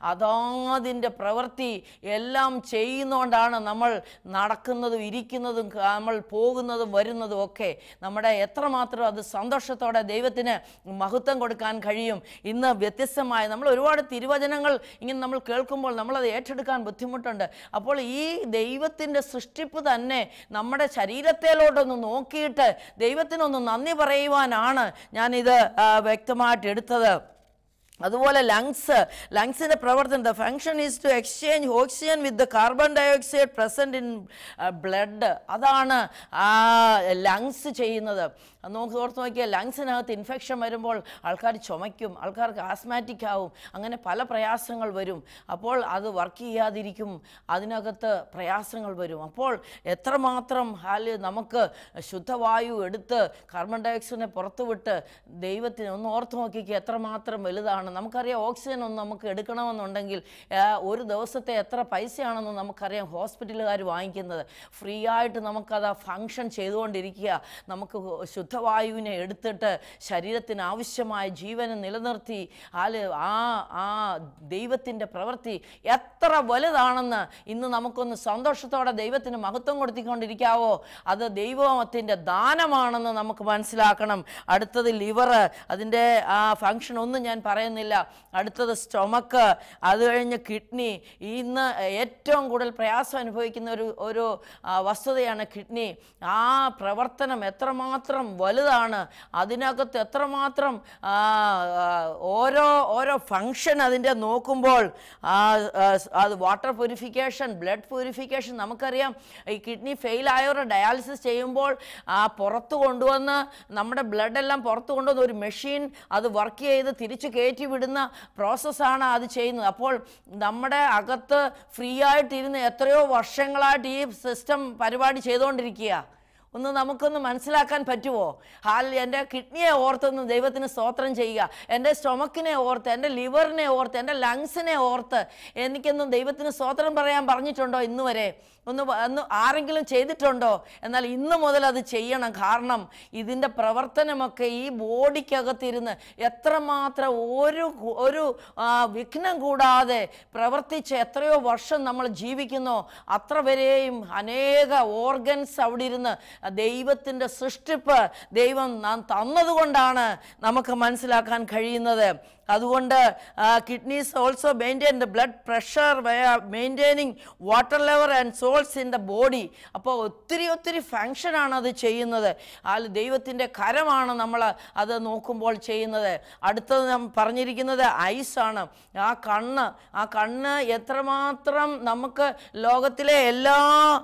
അതാതിൻ്റെ പ്രവൃത്തി എല്ലാം ചെയ്യുന്നതുകൊണ്ടാണ് നമ്മൾ നടക്കുന്നതും ഇരിക്കുന്നതും നമ്മൾ പോകുന്നതും വരുന്നതും ഒക്കെ നമ്മുടെ എത്രമാത്രം അത് സന്തോഷത്തോടെ ദൈവത്തിന് മഹത്വം കൊടുക്കാൻ കഴിയും ഇന്ന് വ്യത്യസ്തമായ നമ്മൾ ഒരുപാട് തിരുവചനങ്ങൾ ഇങ്ങനെ നമ്മൾ കേൾക്കുമ്പോൾ നമ്മളത് ഏറ്റെടുക്കാൻ ബുദ്ധിമുട്ടുണ്ട് അപ്പോൾ ഈ ദൈവത്തിൻ്റെ സൃഷ്ടിപ്പ് തന്നെ നമ്മുടെ ശരീരത്തിലോട്ടൊന്ന് നോക്കിയിട്ട് ദൈവത്തിനൊന്ന് നന്ദി പറയുവാനാണ് ഞാനിത് ആ, വ്യക്തമായിട്ട് എടുത്തത് അതുപോലെ ലങ്സ് ലങ്സിൻ്റെ പ്രവർത്തനം the function is to exchange oxygen with the carbon dioxide present in blood അതാണ് ആ ലങ്സ് ചെയ്യുന്നത് അത് നോക്കി ഓർത്ത് നോക്കിയാൽ ലങ്സിനകത്ത് ഇൻഫെക്ഷൻ വരുമ്പോൾ ആൾക്കാർ ചുമയ്ക്കും ആൾക്കാർക്ക് ആസ്മാറ്റിക് ആവും അങ്ങനെ പല പ്രയാസങ്ങൾ വരും അപ്പോൾ അത് വർക്ക് ചെയ്യാതിരിക്കും അതിനകത്ത് പ്രയാസങ്ങൾ വരും അപ്പോൾ എത്രമാത്രം ഹാല് നമുക്ക് ശുദ്ധവായു എടുത്ത് കാർബൺ ഡയോക്സൈഡിനെ പുറത്തുവിട്ട് ദൈവത്തിന് ഒന്ന് ഓർത്ത് നോക്കിക്കുക എത്രമാത്രം വലുതാണ് നമുക്കറിയാം ഓക്സിജൻ ഒന്ന് നമുക്ക് എടുക്കണമെന്നുണ്ടെങ്കിൽ ആ, ഒരു ദിവസത്തെ എത്ര പൈസയാണെന്ന് നമുക്കറിയാം ഹോസ്പിറ്റലുകാർ വാങ്ങിക്കുന്നത് ഫ്രീ ആയിട്ട് നമുക്കത് ആ ഫങ്ഷൻ ചെയ്തുകൊണ്ടിരിക്കുക നമുക്ക് ശുദ്ധവായുവിനെ എടുത്തിട്ട് ശരീരത്തിന് ആവശ്യമായ ജീവനെ നിലനിർത്തി ആല് ആ ആ ദൈവത്തിൻ്റെ പ്രവൃത്തി എത്ര വലുതാണെന്ന് ഇന്ന് നമുക്കൊന്ന് സന്തോഷത്തോടെ ദൈവത്തിന് മഹത്വം കൊടുത്തിക്കൊണ്ടിരിക്കാവോ അത് ദൈവത്തിൻ്റെ ദാനമാണെന്ന് നമുക്ക് മനസ്സിലാക്കണം അടുത്തത് ലിവർ അതിൻ്റെ ആ ഫങ്ഷൻ ഒന്നും ഞാൻ പറയുന്നില്ല അടുത്തത് സ്റ്റൊമക്ക് അത് കഴിഞ്ഞ് കിഡ്നി ഇന്ന് ഏറ്റവും കൂടുതൽ പ്രയാസം അനുഭവിക്കുന്ന ഒരു ഒരു ആ, വസ്തുതയാണ് കിഡ്നി ആ പ്രവർത്തനം എത്രമാത്രം വലുതാണ് അതിനകത്ത് എത്രമാത്രം ആ, ആ, ഓരോ ഓരോ ഫങ്ഷൻ അതിൻ്റെ നോക്കുമ്പോൾ ആ, ആ, അത് വാട്ടർ പ്യൂരിഫിക്കേഷൻ ബ്ലഡ് പ്യൂരിഫിക്കേഷൻ നമുക്കറിയാം ഈ കിഡ്നി ഫെയിൽ ആയവർ ഡയാലിസിസ് ചെയ്യുമ്പോൾ ആ പുറത്ത് കൊണ്ടുവന്ന് നമ്മുടെ ബ്ലഡ് എല്ലാം പുറത്ത് കൊണ്ടുവന്ന് ഒരു മെഷീൻ അത് വർക്ക് ചെയ്ത് തിരിച്ച് കയറ്റി വിടുന്ന പ്രോസസ്സാണ് അത് ചെയ്യുന്നത് അപ്പോൾ നമ്മുടെ അകത്ത് ഫ്രീ ആയിട്ടിരുന്ന് എത്രയോ വർഷങ്ങളായിട്ട് ഈ സിസ്റ്റം പരിപാടി ചെയ്തുകൊണ്ടിരിക്കുക ഒന്ന് നമുക്കൊന്ന് മനസ്സിലാക്കാൻ പറ്റുമോ ഹാൽ എൻ്റെ കിഡ്നിയെ ഓർത്തൊന്ന് ദൈവത്തിന് സ്തോത്രം ചെയ്യുക എൻ്റെ സ്റ്റൊമക്കിനെ ഓർത്ത് എൻ്റെ ലിവറിനെ ഓർത്ത് എൻ്റെ ലങ്സിനെ ഓർത്ത് എനിക്കൊന്നും ദൈവത്തിന് സ്തോത്രം പറയാൻ പറഞ്ഞിട്ടുണ്ടോ ഇന്ന് വരെ ഒന്ന് വ- ഒന്ന് ആരെങ്കിലും ചെയ്തിട്ടുണ്ടോ എന്നാൽ ഇന്ന് മുതൽ അത് ചെയ്യണം കാരണം ഇതിൻ്റെ പ്രവർത്തനമൊക്കെ ഈ ബോഡിക്കകത്തിരുന്ന് എത്രമാത്രം ഒരു കു- ഒരു ആ, വിഘ്നം കൂടാതെ പ്രവർത്തിച്ച് എത്രയോ വർഷം നമ്മൾ ജീവിക്കുന്നോ അത്ര വരെയും അനേക ഓർഗൻസ് അവിടെ ഇരുന്ന് ദൈവത്തിൻ്റെ സൃഷ്ടിപ്പ് ദൈവം നാം തന്നതുകൊണ്ടാണ് നമുക്ക് മനസ്സിലാക്കാൻ കഴിയുന്നത് അതുകൊണ്ട് kidneys also maintain the blood pressure maintaining water level and salts in the body അപ്പോൾ ഒത്തിരി ഒത്തിരി ഫങ്ഷനാണ് അത് ചെയ്യുന്നത് ആ ദൈവത്തിൻ്റെ കരമാണ് നമ്മൾ അത് നോക്കുമ്പോൾ ചെയ്യുന്നത് അടുത്തത് നാം പറഞ്ഞിരിക്കുന്നത് ഐസാണ് ആ കണ്ണ് ആ കണ്ണ് എത്രമാത്രം നമുക്ക് ലോകത്തിലെ എല്ലാ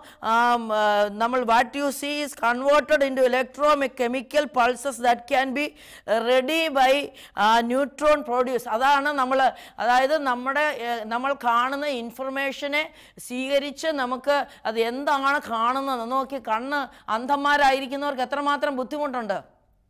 ആം, ആ, നമ്മൾ what you see is converted into electrochemical pulses that can be ready by neutron produce അതാണ് നമ്മൾ അതായത് നമ്മുടെ ഏഹ്, നമ്മൾ കാണുന്ന ഇൻഫർമേഷനെ സ്വീകരിച്ച് നമുക്ക് അത് എന്താണ് കാണുന്നത് നോക്കി കണ്ണ് അന്ധന്മാരായിരിക്കുന്നവർക്ക് എത്രമാത്രം ബുദ്ധിമുട്ടുണ്ട്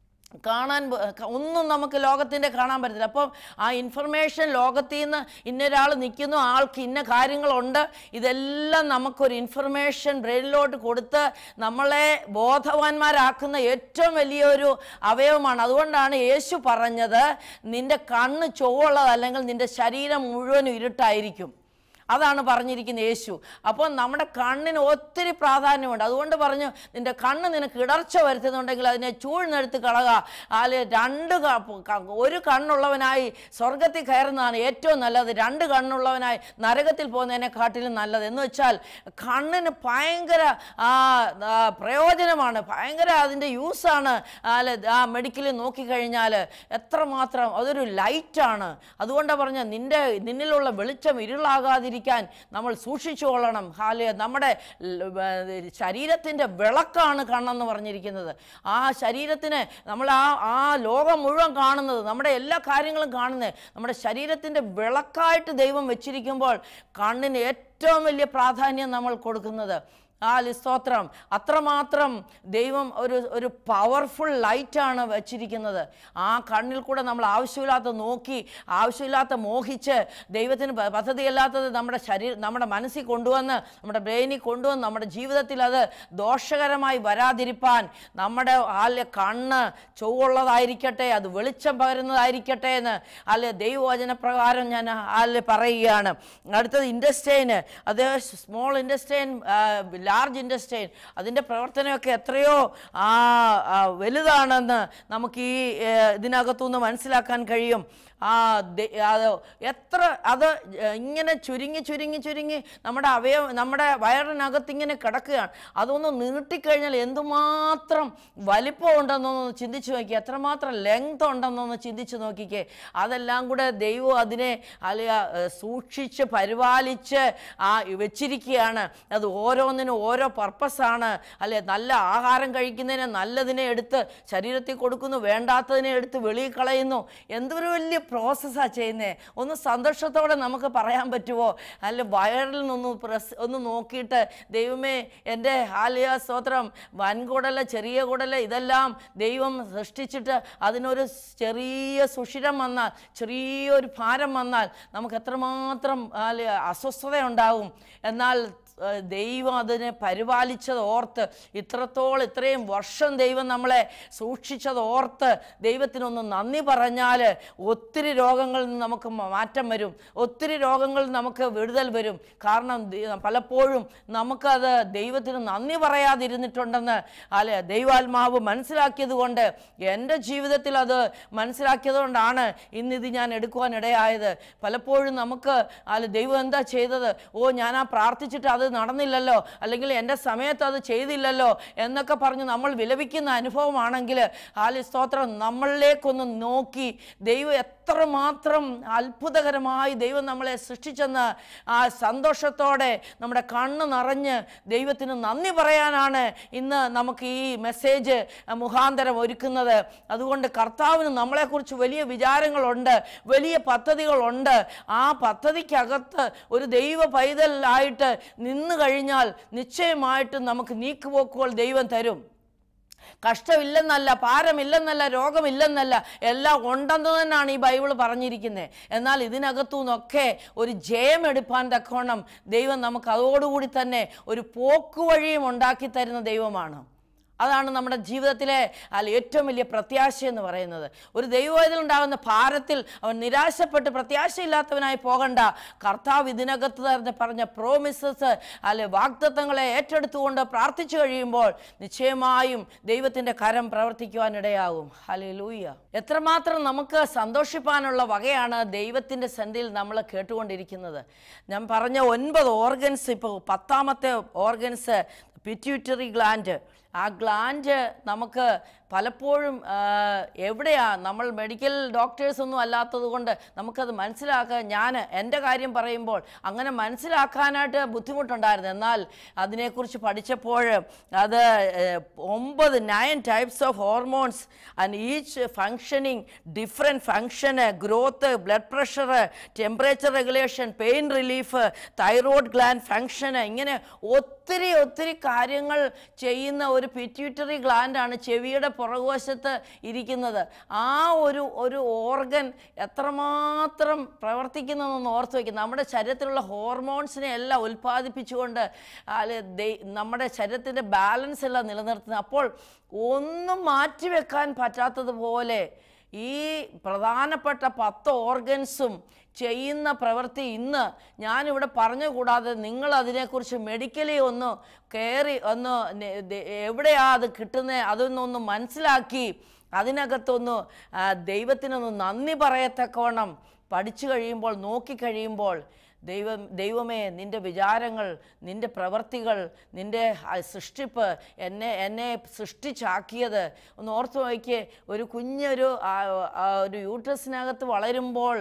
കാണാൻ പ- ക- ഒന്നും നമുക്ക് ലോകത്തിൻ്റെ കാണാൻ പറ്റത്തില്ല അപ്പം ആ ഇൻഫർമേഷൻ ലോകത്തിൽ നിന്ന് ഇന്നൊരാൾ നിൽക്കുന്നു ആൾക്ക് ഇന്ന കാര്യങ്ങളുണ്ട് ഇതെല്ലാം നമുക്കൊരു ഇൻഫർമേഷൻ ബ്രെയിനിലോട്ട് കൊടുത്ത് നമ്മളെ ബോധവാന്മാരാക്കുന്ന ഏറ്റവും വലിയൊരു അവയവമാണ് അതുകൊണ്ടാണ് യേശു പറഞ്ഞത് നിന്റെ കണ്ണ് ചുവള്ളത് അല്ലെങ്കിൽ നിന്റെ ശരീരം മുഴുവനും ഇരുട്ടായിരിക്കും അതാണ് പറഞ്ഞിരിക്കുന്ന യേശു അപ്പോൾ നമ്മുടെ കണ്ണിന് ഒത്തിരി പ്രാധാന്യമുണ്ട് അതുകൊണ്ട് പറഞ്ഞു നിന്റെ കണ്ണ് നിനക്ക് ഇടർച്ച വരുത്തുന്നുണ്ടെങ്കിൽ അതിനെ ചൂഴ്ന്നെടുത്ത് കളക അതിൽ രണ്ട് ക- ക- ഒരു കണ്ണുള്ളവനായി സ്വർഗത്തിൽ കയറുന്നതാണ് ഏറ്റവും നല്ലത് രണ്ട് കണ്ണുള്ളവനായി നരകത്തിൽ പോകുന്നതിനെക്കാട്ടിലും നല്ലത് എന്ന് വെച്ചാൽ കണ്ണിന് ഭയങ്കര ആ, ആ, പ്രയോജനമാണ് ഭയങ്കര അതിൻ്റെ യൂസാണ് ആ മെഡിക്കലിൽ നോക്കിക്കഴിഞ്ഞാൽ എത്രമാത്രം അതൊരു ലൈറ്റാണ് അതുകൊണ്ടാണ് പറഞ്ഞ നിന്റെ നിന്നിലുള്ള വെളിച്ചം ഇരുളാകാതിരിക്കാൻ പോകാതിരിക്കാൻ നമ്മൾ സൂക്ഷിച്ചു കൊള്ളണം ഹാല് നമ്മുടെ ല- വ- ശരീരത്തിൻ്റെ വിളക്കാണ് കണ്ണെന്ന് പറഞ്ഞിരിക്കുന്നത് ആ ശരീരത്തിന് നമ്മൾ ആ ആ ലോകം മുഴുവൻ കാണുന്നത് നമ്മുടെ എല്ലാ കാര്യങ്ങളും കാണുന്നത് നമ്മുടെ ശരീരത്തിൻ്റെ വിളക്കായിട്ട് ദൈവം വെച്ചിരിക്കുമ്പോൾ കണ്ണിന് ഏറ്റവും വലിയ പ്രാധാന്യം നമ്മൾ കൊടുക്കുന്നത് ആ സ്തോത്രം അത്രമാത്രം ദൈവം ഒരു ഒരു പവർഫുൾ ലൈറ്റാണ് വച്ചിരിക്കുന്നത് ആ കണ്ണിൽ കൂടെ നമ്മൾ ആവശ്യമില്ലാത്ത നോക്കി ആവശ്യമില്ലാത്ത മോഹിച്ച് ദൈവത്തിന് പ- പദ്ധതിയല്ലാത്തത് നമ്മുടെ ശരീരം നമ്മുടെ മനസ്സിൽ കൊണ്ടുവന്ന് നമ്മുടെ ബ്രെയിനിൽ കൊണ്ടുവന്ന് നമ്മുടെ ജീവിതത്തിൽ അത് ദോഷകരമായി വരാതിരിപ്പാൻ നമ്മുടെ ആലെ കണ്ണ് ചൊവ്വുള്ളതായിരിക്കട്ടെ അത് വെളിച്ചം പകരുന്നതായിരിക്കട്ടെ എന്ന് അല്ലെ ദൈവവചന പ്രകാരം ഞാൻ അല്ലെ പറയുകയാണ് അടുത്തത് ഇൻഡസ്റ്റൈന് അത് സ്മോൾ ഇൻഡസ്റ്റൈൻ ലാർജ് ഇൻഡസ്റ്റൈൻ അതിൻ്റെ പ്രവർത്തനമൊക്കെ എത്രയോ ആ, ആ, വലുതാണെന്ന് നമുക്ക് ഈ ഏ, ഇതിനകത്തുനിന്ന് മനസ്സിലാക്കാൻ കഴിയും ആ ദെ- അത് എത്ര അത് ഇങ്ങനെ ചുരുങ്ങി ചുരുങ്ങി ചുരുങ്ങി നമ്മുടെ അവയവ നമ്മുടെ വയറിനകത്ത് ഇങ്ങനെ കിടക്കുകയാണ് അതൊന്ന് നീട്ടിക്കഴിഞ്ഞാൽ എന്തുമാത്രം വലിപ്പം ഉണ്ടെന്നൊന്ന് ചിന്തിച്ച് നോക്കി എത്രമാത്രം ലെങ്ത് ഉണ്ടെന്നൊന്ന് ചിന്തിച്ച് നോക്കിക്കേ അതെല്ലാം കൂടെ ദൈവം അതിനെ അല്ലെ സൂക്ഷിച്ച് പരിപാലിച്ച് ആ വെച്ചിരിക്കുകയാണ് അത് ഓരോന്നിനും ഓരോ പർപ്പസാണ് അല്ലെ നല്ല ആഹാരം കഴിക്കുന്നതിന് നല്ലതിനെ എടുത്ത് ശരീരത്തിൽ കൊടുക്കുന്നു വേണ്ടാത്തതിനെ എടുത്ത് വെളിയിൽ കളയുന്നു എന്തൊരു വലിയ പ്രോസസ്സാണ് ചെയ്യുന്നത് ഒന്ന് സന്തോഷത്തോടെ നമുക്ക് പറയാൻ പറ്റുമോ അല്ല വയറിൽ നിന്ന് പ്രസ് ഒന്ന് നോക്കിയിട്ട് ദൈവമേ എൻ്റെ ഹാലിയ സ്തോത്രം വൻകുടല് ചെറിയ കുടല് ഇതെല്ലാം ദൈവം സൃഷ്ടിച്ചിട്ട് അതിനൊരു ചെറിയ സുഷിരം വന്നാൽ ചെറിയൊരു ഭാരം വന്നാൽ നമുക്ക് എത്രമാത്രം അല്ലെ അസ്വസ്ഥത ഉണ്ടാവും എന്നാൽ ഏഹ്, ദൈവം അതിനെ പരിപാലിച്ചത് ഓർത്ത് ഇത്രത്തോളം ഇത്രയും വർഷം ദൈവം നമ്മളെ സൂക്ഷിച്ചത് ഓർത്ത് ദൈവത്തിനൊന്ന് നന്ദി പറഞ്ഞാൽ ഒത്തിരി രോഗങ്ങളിൽ നിന്ന് നമുക്ക് മ- മാറ്റം വരും ഒത്തിരി രോഗങ്ങളിൽ നിന്ന് നമുക്ക് വിടുതൽ വരും കാരണം ദൈ- പലപ്പോഴും നമുക്കത് ദൈവത്തിന് നന്ദി പറയാതിരുന്നിട്ടുണ്ടെന്ന് അല്ലെ ദൈവാത്മാവ് മനസ്സിലാക്കിയത് കൊണ്ട് എൻ്റെ ജീവിതത്തിൽ അത് മനസ്സിലാക്കിയത് കൊണ്ടാണ് ഇന്നിത് ഞാൻ എടുക്കുവാൻ ഇടയായത് പലപ്പോഴും നമുക്ക് അല്ല ദൈവം എന്താ ചെയ്തത് ഓ ഞാൻ ആ പ്രാർത്ഥിച്ചിട്ട് അത് നടന്നില്ലല്ലോ അല്ലെങ്കിൽ എൻ്റെ സമയത്ത് അത് ചെയ്തില്ലല്ലോ എന്നൊക്കെ പറഞ്ഞ് നമ്മൾ വിലപിക്കുന്ന അനുഭവമാണെങ്കിൽ ആലി സ്തോത്രം നമ്മളിലേക്കൊന്ന് നോക്കി ദൈവം എത്രമാത്രം അത്ഭുതകരമായി ദൈവം നമ്മളെ സൃഷ്ടിച്ചെന്ന് ആ സന്തോഷത്തോടെ നമ്മുടെ കണ്ണ് നിറഞ്ഞ് ദൈവത്തിന് നന്ദി പറയാനാണ് ഇന്ന് നമുക്ക് ഈ മെസ്സേജ് മുഖാന്തരം ഒരുക്കുന്നത് അതുകൊണ്ട് കർത്താവിന് നമ്മളെക്കുറിച്ച് വലിയ വിചാരങ്ങളുണ്ട് വലിയ പദ്ധതികളുണ്ട് ആ പദ്ധതിക്കകത്ത് ഒരു ദൈവ പൈതലായിട്ട് നിന്ന് കഴിഞ്ഞാൽ നിശ്ചയമായിട്ടും നമുക്ക് നീക്കുപോക്കുകൾ ദൈവം തരും കഷ്ടമില്ലെന്നല്ല ഭാരമില്ലെന്നല്ല രോഗമില്ലെന്നല്ല എല്ലാം ഉണ്ടെന്ന് തന്നെയാണ് ഈ ബൈബിൾ പറഞ്ഞിരിക്കുന്നത് എന്നാൽ ഇതിനകത്തു നിന്നൊക്കെ ഒരു ജയം എടുപ്പാൻ തക്കവണ്ണം ദൈവം നമുക്ക് അതോടുകൂടി തന്നെ ഒരു പോക്കുവഴിയും ഉണ്ടാക്കി തരുന്ന ദൈവമാണ് അതാണ് നമ്മുടെ ജീവിതത്തിലെ അല്ല ഏറ്റവും വലിയ പ്രത്യാശ എന്ന് പറയുന്നത് ഒരു ദൈവവേദനുണ്ടാകുന്ന ഭാരത്തിൽ അവൻ നിരാശപ്പെട്ട് പ്രത്യാശയില്ലാത്തവനായി പോകണ്ട കർത്താവ് ഇതിനകത്ത് തന്നെ പറഞ്ഞ പ്രോമിസസ് അല്ലെ വാഗ്ദത്തങ്ങളെ ഏറ്റെടുത്തുകൊണ്ട് പ്രാർത്ഥിച്ചു കഴിയുമ്പോൾ നിശ്ചയമായും ദൈവത്തിൻ്റെ കരം പ്രവർത്തിക്കുവാനിടയാകും ഹലേ ലൂയ്യ എത്രമാത്രം നമുക്ക് സന്തോഷിപ്പാനുള്ള വകയാണ് ദൈവത്തിൻ്റെ സന്ധിയിൽ നമ്മൾ കേട്ടുകൊണ്ടിരിക്കുന്നത് ഞാൻ പറഞ്ഞ ഒൻപത് ഓർഗൻസ് ഇപ്പോൾ പത്താമത്തെ ഓർഗൻസ് പിറ്റ്യൂട്ടറി ഗ്ലാൻഡ് ആ ഗ്ലാൻഡ് നമുക്ക് പലപ്പോഴും ആ, എവിടെയാ നമ്മൾ മെഡിക്കൽ ഡോക്ടേഴ്സ് ഒന്നും അല്ലാത്തത് കൊണ്ട് നമുക്കത് മനസ്സിലാക്കാൻ ഞാൻ എൻ്റെ കാര്യം പറയുമ്പോൾ അങ്ങനെ മനസ്സിലാക്കാനായിട്ട് ബുദ്ധിമുട്ടുണ്ടായിരുന്നു എന്നാൽ അതിനെക്കുറിച്ച് പഠിച്ചപ്പോൾ അത് ഏഹ്, ഒമ്പത് nine types of hormones and each functioning different ഫങ്ഷന് growth blood pressure temperature regulation pain relief thyroid gland ഫങ്ഷന് ഇങ്ങനെ ഒത്തിരി ഒത്തിരി കാര്യങ്ങൾ ചെയ്യുന്ന ഒരു പിറ്റ്യൂട്ടറി ഗ്ലാൻഡാണ് ചെവിയുടെ പുറകുവശത്ത് ഇരിക്കുന്നത് ആ ഒരു ഒരു ഓർഗൻ എത്രമാത്രം പ്രവർത്തിക്കുന്നതെന്ന് ഓർത്ത് വയ്ക്കും നമ്മുടെ ശരീരത്തിലുള്ള ഹോർമോൺസിനെ എല്ലാം ഉൽപ്പാദിപ്പിച്ചുകൊണ്ട് അല്ലെ ദൈ- നമ്മുടെ ശരീരത്തിൻ്റെ ബാലൻസ് എല്ലാം നിലനിർത്തുന്നത് അപ്പോൾ ഒന്നും മാറ്റിവെക്കാൻ പറ്റാത്തതുപോലെ ഈ പ്രധാനപ്പെട്ട പത്ത് ഓർഗൻസും ചെയ്യുന്ന പ്രവൃത്തി ഇന്ന് ഞാനിവിടെ പറഞ്ഞുകൂടാതെ നിങ്ങൾ അതിനെക്കുറിച്ച് മെഡിക്കലി ഒന്ന് കയറി ഒന്ന് നെ- ദെ- എവിടെയാ അത് കിട്ടുന്നത് അതൊന്നൊന്ന് മനസ്സിലാക്കി അതിനകത്തൊന്ന് ആ, ദൈവത്തിനൊന്ന് നന്ദി പറയത്തക്കവണ്ണം പഠിച്ചു കഴിയുമ്പോൾ നോക്കിക്കഴിയുമ്പോൾ ദൈവം ദൈവമേ നിൻ്റെ വിചാരങ്ങൾ നിൻ്റെ പ്രവർത്തികൾ നിൻ്റെ ആ സൃഷ്ടിപ്പ് എന്നെ എന്നെ സൃഷ്ടിച്ചാക്കിയത് ഒന്ന് ഓർത്ത് നോക്കിയേ ഒരു കുഞ്ഞൊരു ആ, ആ, ഒരു യൂട്രസിനകത്ത് വളരുമ്പോൾ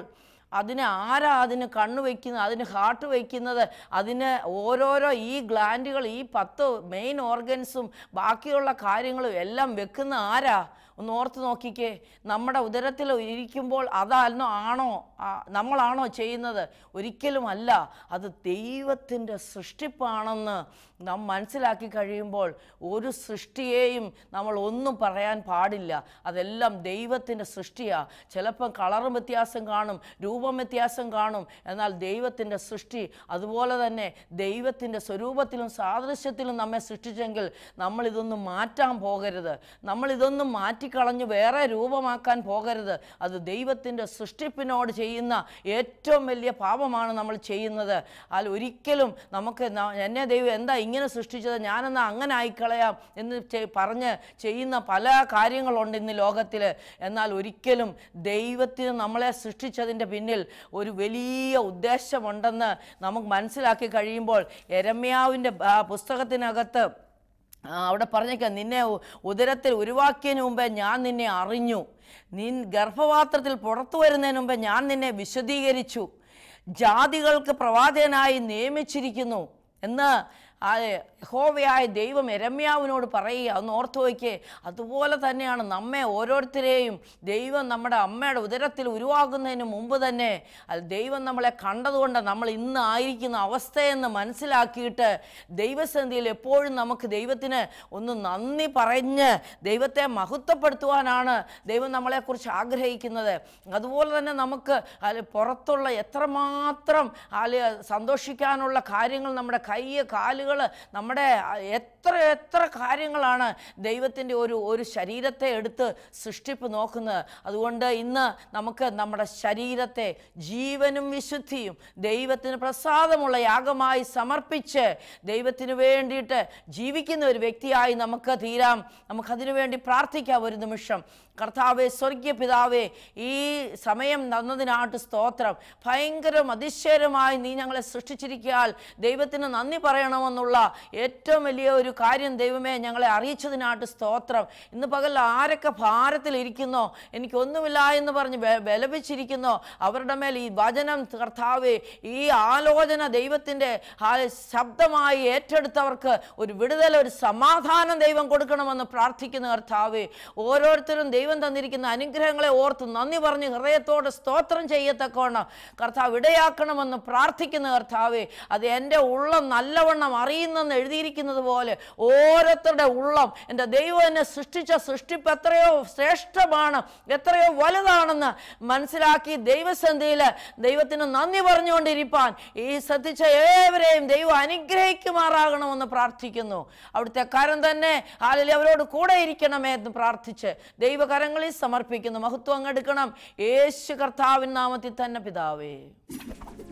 അതിന് ആരാ അതിന് കണ്ണ് വയ്ക്കുന്നത് അതിന് ഹാർട്ട് വയ്ക്കുന്നത് അതിന് ഓരോരോ ഈ ഗ്ലാൻഡുകൾ ഈ പത്ത് മെയിൻ ഓർഗൻസും ബാക്കിയുള്ള കാര്യങ്ങളും എല്ലാം വെക്കുന്ന ആരാ ഒന്ന് ഓർത്ത് നോക്കിക്കേ നമ്മുടെ ഉദരത്തിൽ ഇരിക്കുമ്പോൾ അതാണോ ആണോ ആ, നമ്മളാണോ ചെയ്യുന്നത് ഒരിക്കലും അല്ല അത് ദൈവത്തിൻ്റെ സൃഷ്ടിപ്പാണെന്ന് നാം മനസ്സിലാക്കി കഴിയുമ്പോൾ ഒരു സൃഷ്ടിയെയും നമ്മൾ ഒന്നും പറയാൻ പാടില്ല അതെല്ലാം ദൈവത്തിൻ്റെ സൃഷ്ടിയാണ് ചിലപ്പം കളറും വ്യത്യാസം കാണും രൂപം വ്യത്യാസം കാണും എന്നാൽ ദൈവത്തിൻ്റെ സൃഷ്ടി അതുപോലെ തന്നെ ദൈവത്തിൻ്റെ സ്വരൂപത്തിലും സാദൃശ്യത്തിലും നമ്മെ സൃഷ്ടിച്ചെങ്കിൽ നമ്മൾ ഇതൊന്നും മാറ്റാൻ പോകരുത് നമ്മൾ ഇതൊന്നും മാറ്റിക്കളഞ്ഞ് വേറെ രൂപമാക്കാൻ പോകരുത് അത് ദൈവത്തിൻ്റെ സൃഷ്ടിപ്പിനോട് ചെയ്യുന്ന ഏറ്റവും വലിയ പാപമാണ് നമ്മൾ ചെയ്യുന്നത് അതിൽ ഒരിക്കലും നമുക്ക് ന- എന്നെ ദൈവം എന്താ ഇങ്ങനെ സൃഷ്ടിച്ചത് ഞാനെന്നാ അങ്ങനെ ആയിക്കളയാം എന്ന് ചെ- പറഞ്ഞ് ചെയ്യുന്ന പല കാര്യങ്ങളുണ്ട് ഇന്ന് ലോകത്തിൽ എന്നാൽ ഒരിക്കലും ദൈവത്തിന് നമ്മളെ സൃഷ്ടിച്ചതിൻ്റെ പിന്നിൽ ഒരു വലിയ ഉദ്ദേശമുണ്ടെന്ന് നമുക്ക് മനസ്സിലാക്കി കഴിയുമ്പോൾ എരമ്യാവിൻ്റെ ആ, പുസ്തകത്തിനകത്ത് ആ, അവിടെ പറഞ്ഞേക്കാം നിന്നെ ഉ- ഉദരത്തിൽ ഉരുവാക്കിയതിന് മുമ്പേ ഞാൻ നിന്നെ അറിഞ്ഞു നിൻ ഗർഭപാത്രത്തിൽ പുറത്തു വരുന്നതിന് മുമ്പേ ഞാൻ നിന്നെ വിശദീകരിച്ചു ജാതികൾക്ക് പ്രവാചകനായി നിയമിച്ചിരിക്കുന്നു എന്ന് ആ യഹോവയായ ദൈവം എരമ്യാവിനോട് പറയുക ഒന്ന് ഓർത്തു വയ്ക്കേ അതുപോലെ തന്നെയാണ് നമ്മെ ഓരോരുത്തരെയും ദൈവം നമ്മുടെ അമ്മയുടെ ഉദരത്തിൽ ഉരുവാകുന്നതിന് മുമ്പ് തന്നെ അത് ദൈവം നമ്മളെ കണ്ടതുകൊണ്ട് നമ്മൾ ഇന്ന് ആയിരിക്കുന്ന അവസ്ഥയെന്ന് മനസ്സിലാക്കിയിട്ട് ദൈവസന്ധിയിൽ എപ്പോഴും നമുക്ക് ദൈവത്തിന് ഒന്ന് നന്ദി പറഞ്ഞ് ദൈവത്തെ മഹത്വപ്പെടുത്തുവാനാണ് ദൈവം നമ്മളെക്കുറിച്ച് ആഗ്രഹിക്കുന്നത് അതുപോലെ തന്നെ നമുക്ക് അല്ല പുറത്തുള്ള എത്രമാത്രം അല്ല സന്തോഷിക്കാനുള്ള കാര്യങ്ങൾ നമ്മുടെ കൈ കാലുകൾ നമ്മുടെ എത്ര എത്ര കാര്യങ്ങളാണ് ദൈവത്തിൻ്റെ ഒരു ഒരു ശരീരത്തെ എടുത്ത് സൃഷ്ടിപ്പ് നോക്കുന്നത് അതുകൊണ്ട് ഇന്ന് നമുക്ക് നമ്മുടെ ശരീരത്തെ ജീവനും വിശുദ്ധിയും ദൈവത്തിന് പ്രസാദമുള്ള യാഗമായി സമർപ്പിച്ച് ദൈവത്തിന് വേണ്ടിയിട്ട് ജീവിക്കുന്ന ഒരു വ്യക്തിയായി നമുക്ക് തീരാം നമുക്കതിനു വേണ്ടി പ്രാർത്ഥിക്കാം ഒരു നിമിഷം കർത്താവെ സ്വർഗീയ പിതാവേ ഈ സമയം തന്നതിനായിട്ട് സ്തോത്രം ഭയങ്കരം അതിശയരമായി നീ ഞങ്ങളെ സൃഷ്ടിച്ചിരിക്കാൻ ദൈവത്തിന് നന്ദി പറയണമെന്നുള്ള ഏറ്റവും വലിയ ഒരു കാര്യം ദൈവമേ ഞങ്ങളെ അറിയിച്ചതിനായിട്ട് സ്തോത്രം ഇന്ന് പകൽ ആരൊക്കെ ഭാരത്തിലിരിക്കുന്നോ എനിക്കൊന്നുമില്ല എന്ന് പറഞ്ഞ് വെ- വിലപിച്ചിരിക്കുന്നോ അവരുടെ മേൽ ഈ വചനം കർത്താവെ ഈ ആലോചന ദൈവത്തിൻ്റെ ആ ശബ്ദമായി ഏറ്റെടുത്തവർക്ക് ഒരു വിടുതൽ ഒരു സമാധാനം ദൈവം കൊടുക്കണമെന്ന് പ്രാർത്ഥിക്കുന്ന കർത്താവെ ഓരോരുത്തരും ദൈവം തന്നിരിക്കുന്ന അനുഗ്രഹങ്ങളെ ഓർത്ത് നന്ദി പറഞ്ഞ് ഹൃദയത്തോടെ സ്തോത്രം ചെയ്യത്തക്കവണ്ണം കർത്താവ് ഇടയാക്കണമെന്ന് പ്രാർത്ഥിക്കുന്ന കർത്താവെ അത് എൻ്റെ ഉള്ളം നല്ലവണ്ണം അറിയുന്നെന്ന് എഴുതിയിരിക്കുന്നത് പോലെ ഓരോരുത്തരുടെ ഉള്ളം എൻ്റെ ദൈവം എന്നെ സൃഷ്ടിച്ച സൃഷ്ടിപ്പ് എത്രയോ ശ്രേഷ്ഠമാണ് എത്രയോ വലുതാണെന്ന് മനസ്സിലാക്കി ദൈവസന്ധിയിൽ ദൈവത്തിന് നന്ദി പറഞ്ഞുകൊണ്ടിരിപ്പാൻ ഈ ശ്രദ്ധിച്ച ഏവരെയും ദൈവം അനുഗ്രഹിക്കുമാറാകണമെന്ന് പ്രാർത്ഥിക്കുന്നു അവിടുത്തെ കരം തന്നെ ആലിൽ അവരോട് കൂടെ ഇരിക്കണമേ എന്ന് പ്രാർത്ഥിച്ച് ദൈവകരങ്ങളിൽ സമർപ്പിക്കുന്നു മഹത്വം അങ്ങെടുക്കണം യേശു കർത്താവിൻ നാമത്തിൽ തന്നെ പിതാവേ